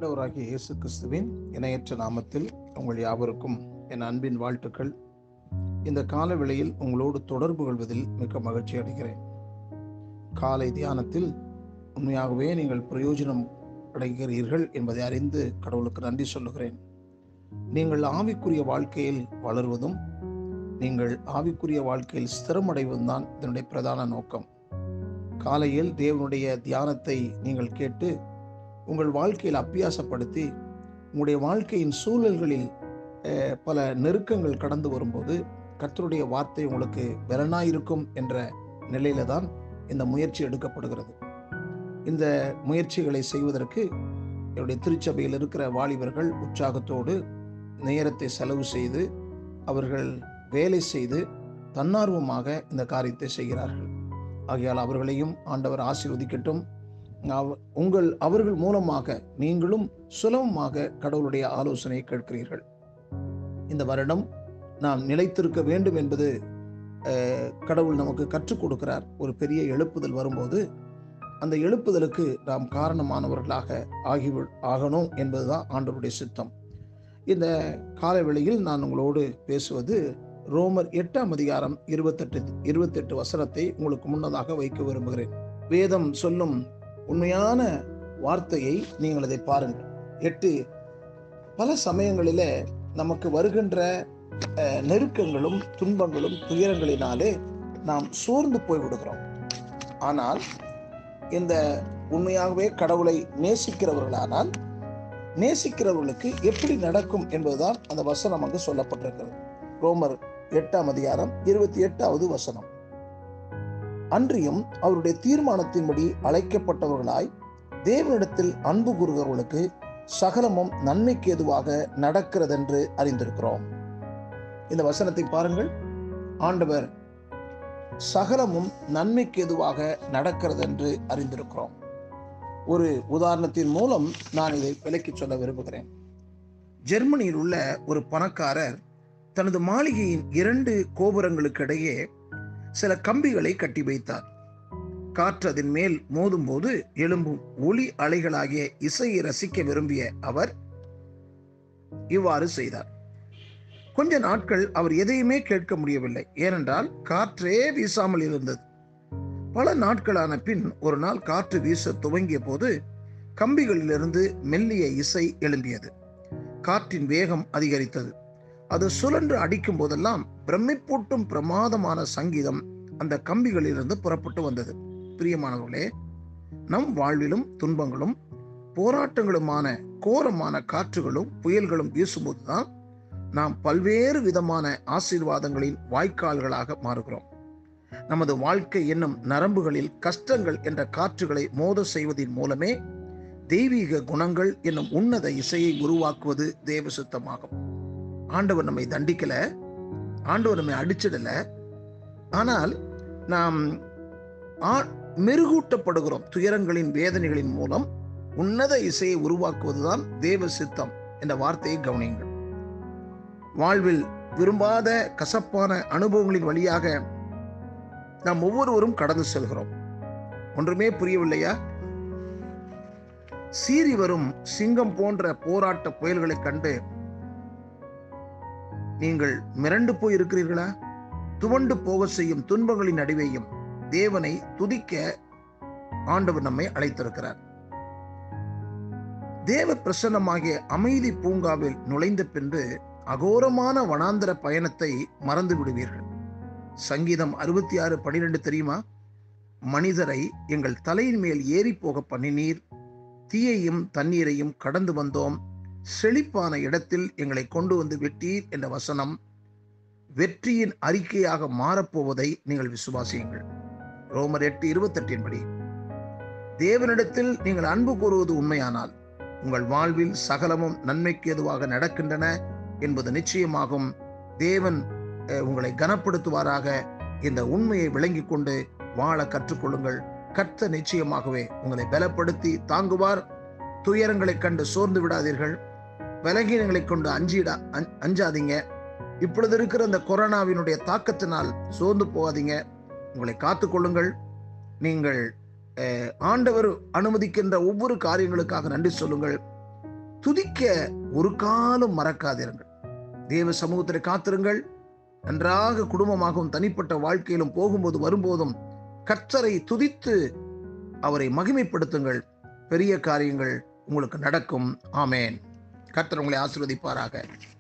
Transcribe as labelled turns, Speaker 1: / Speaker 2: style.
Speaker 1: ஆண்டவராகிய இயேசு கிறிஸ்துவின் இணையற்ற நாமத்தில் உங்கள் யாவருக்கும் என் அன்பின் வாழ்த்துக்கள் இந்த கால வேளையில் உங்களோடு தொடர்பு கொள்வதில் மிக்க மகிழ்ச்சி அடைகிறேன் காலை தியானத்தில் உண்மையாகவே நீங்கள் பிரயோஜனம் அடைகிறீர்கள் என்பதை அறிந்து கடவுளுக்கு நன்றி சொல்லுகிறேன் நீங்கள் ஆவிக்குரிய வாழ்க்கையில் வளர்வதும் நீங்கள் ஆவிக்குரிய வாழ்க்கையில் ஸ்திரமடைவதும் தான் இதனுடைய பிரதான நோக்கம் காலையில் தேவனுடைய தியானத்தை நீங்கள் கேட்டு உங்கள் வாழ்க்கையில் அப்பியாசப்படுத்தி உங்களுடைய வாழ்க்கையின் சூழல்களில் அஹ், பல நெருக்கங்கள் கடந்து வரும்போது கர்த்தருடைய வார்த்தை உங்களுக்கு பலனாயிருக்கும் என்ற நிலையில தான் இந்த முயற்சி எடுக்கப்படுகிறது இந்த முயற்சிகளை செய்வதற்கு என்னுடைய திருச்சபையில் இருக்கிற வாலிபர்கள் உற்சாகத்தோடு நேரத்தை செலவு செய்து அவர்கள் வேலை செய்து தன்னார்வமாக இந்த காரியத்தை செய்கிறார்கள் ஆகையால் அவர்களையும் ஆண்டவர் ஆசீர்வதிக்கட்டும் அவ- உங்கள் அவர்கள் மூலமாக நீங்களும் சுலபமாக கடவுளுடைய ஆலோசனையை கேட்கிறீர்கள் இந்த வருடம் நாம் நிலைத்திருக்க வேண்டும் என்பது அஹ், கடவுள் நமக்கு கற்றுக் கொடுக்கிறார் ஒரு பெரிய எழுப்புதல் வரும்போது அந்த எழுப்புதலுக்கு நாம் காரணமானவர்களாக ஆகி ஆகணும் என்பதுதான் ஆண்டவருடைய சித்தம் இந்த காலவெளியில் நான் உங்களோடு பேசுவது ரோமர் எட்டாம் அதிகாரம் இருபத்தெட்டு இருபத்தெட்டு வசனத்தை உங்களுக்கு முன்னதாக வைக்க விரும்புகிறேன் வேதம் சொல்லும் உண்மையான வார்த்தையை நீங்கள் அதை பாருங்கள் எட்டு பல சமயங்களிலே நமக்கு வருகின்ற அஹ், நெருக்கங்களும் துன்பங்களும் துயரங்களினாலே நாம் சோர்ந்து போய் விடுகிறோம் ஆனால் இந்த உண்மையாகவே கடவுளை நேசிக்கிறவர்களானால் நேசிக்கிறவர்களுக்கு எப்படி நடக்கும் என்பதுதான் அந்த வசனம் அங்கு சொல்லப்பட்டிருக்கிறது ரோமர் எட்டாம் அதிகாரம் இருபத்தி எட்டாவது வசனம் அன்றியும் அவருடைய தீர்மானத்தின்படி அழைக்கப்பட்டவர்களாய் தேவனிடத்தில் அன்பு கூறுகிறவர்களுக்கு சகலமும் நன்மைக்கு எதுவாக நடக்கிறதென்று அறிந்திருக்கிறோம் இந்த வசனத்தை பாருங்கள் ஆண்டவர் சகலமும் நன்மைக்கு எதுவாக நடக்கிறதென்று அறிந்திருக்கிறோம் ஒரு உதாரணத்தின் மூலம் நான் இதை விளக்கி சொல்ல விரும்புகிறேன் ஜெர்மனியில் உள்ள ஒரு பணக்காரர் தனது மாளிகையின் இரண்டு கோபுரங்களுக்கு இடையே சில கம்பிகளை கட்டி வைத்தார் காற்று அதன் மேல் மோதும்போது எழும்பும் ஒளி அலைகளாகிய இசையை ரசிக்க விரும்பிய அவர் இவ்வாறு செய்தார் கொஞ்ச நாட்கள் அவர் எதையுமே கேட்க முடியவில்லை ஏனென்றால் காற்றே வீசாமல் இருந்தது பல நாட்களான பின் ஒரு நாள் காற்று வீச துவங்கிய போது கம்பிகளிலிருந்து மெல்லிய இசை எழும்பியது காற்றின் வேகம் அதிகரித்தது அது சுழன்று அடிக்கும் போதெல்லாம் பிரமிப்பூட்டும் பிரமாதமான சங்கீதம் அந்த கம்பிகளிலிருந்து புறப்பட்டு வந்தது பிரியமானவர்களே நம் வாழ்விலும் துன்பங்களும் போராட்டங்களுமான கோரமான காற்றுகளும் புயல்களும் வீசும்போதுதான் நாம் பல்வேறு விதமான ஆசீர்வாதங்களின் வாய்க்கால்களாக மாறுகிறோம் நமது வாழ்க்கை என்னும் நரம்புகளில் கஷ்டங்கள் என்ற காற்றுகளை மோத செய்வதன் மூலமே தெய்வீக குணங்கள் என்னும் உன்னத இசையை உருவாக்குவது தேவ சுத்தமாகும் ஆண்டவர் நம்மை தண்டிக்கல ஆண்டவர் நம்மை அடிச்சிடல ஆனால் நாம் ஆ- மெருகூட்டப்படுகிறோம் துயரங்களின் வேதனைகளின் மூலம் உன்னத இசையை உருவாக்குவதுதான் தேவ சித்தம் என்ற வார்த்தையை கவனியுங்கள் வாழ்வில் விரும்பாத கசப்பான அனுபவங்களின் வழியாக நாம் ஒவ்வொருவரும் கடந்து செல்கிறோம் ஒன்றுமே புரியவில்லையா சீறி வரும் சிங்கம் போன்ற போராட்ட புயல்களைக் கண்டு நீங்கள் மிரண்டு போய் இருக்கிறீர்களா துவண்டு போக செய்யும் துன்பங்களின் நடுவேயும் தேவனை துதிக்க ஆண்டவர் நம்மை அழைத்திருக்கிறார் தேவ பிரசன்னமாகிய அமைதி பூங்காவில் நுழைந்த பின்பு அகோரமான வனாந்தர பயணத்தை மறந்து விடுவீர்கள் சங்கீதம் அறுபத்தி ஆறு பனிரெண்டு தெரியுமா மனிதரை எங்கள் தலையின் மேல் ஏறி போக பண்ணினீர் தீயையும் தண்ணீரையும் கடந்து வந்தோம் செழிப்பான இடத்தில் எங்களை கொண்டு வந்து விட்டீர் என்ற வசனம் வெற்றியின் அறிக்கையாக மாறப்போவதை நீங்கள் விசுவாசியுங்கள் ரோமர் எட்டு இருபத்தெட்டின் படி தேவனிடத்தில் நீங்கள் அன்பு கூறுவது உண்மையானால் உங்கள் வாழ்வில் சகலமும் நன்மைக்கு எதுவாக நடக்கின்றன என்பது நிச்சயமாகும் தேவன் அஹ், உங்களை கனப்படுத்துவாராக இந்த உண்மையை விளங்கிக் கொண்டு வாழ கற்றுக்கொள்ளுங்கள் கர்த்தர் நிச்சயமாகவே உங்களை பலப்படுத்தி தாங்குவார் துயரங்களைக் கண்டு சோர்ந்து விடாதீர்கள் பலகீனங்களைக் கொண்டு அஞ்சிடா அஞ்- அஞ்சாதீங்க இப்பொழுது இருக்கிற இந்த கொரோனாவினுடைய தாக்கத்தினால் சோர்ந்து போகாதீங்க உங்களை காத்துக்கொள்ளுங்கள் நீங்கள் அஹ், ஆண்டவர் அனுமதிக்கின்ற ஒவ்வொரு காரியங்களுக்காக நன்றி சொல்லுங்கள் துதிக்க ஒரு காலம் மறக்காதிருங்கள் தேவ சமூகத்தில் காத்திருங்கள் நன்றாக குடும்பமாகவும் தனிப்பட்ட வாழ்க்கையிலும் போகும்போது வரும்போதும் கர்த்தரை துதித்து அவரை மகிமைப்படுத்துங்கள் பெரிய காரியங்கள் உங்களுக்கு நடக்கும் ஆமேன் கர்த்தர் உங்களை ஆசீர்வதிப்பாராக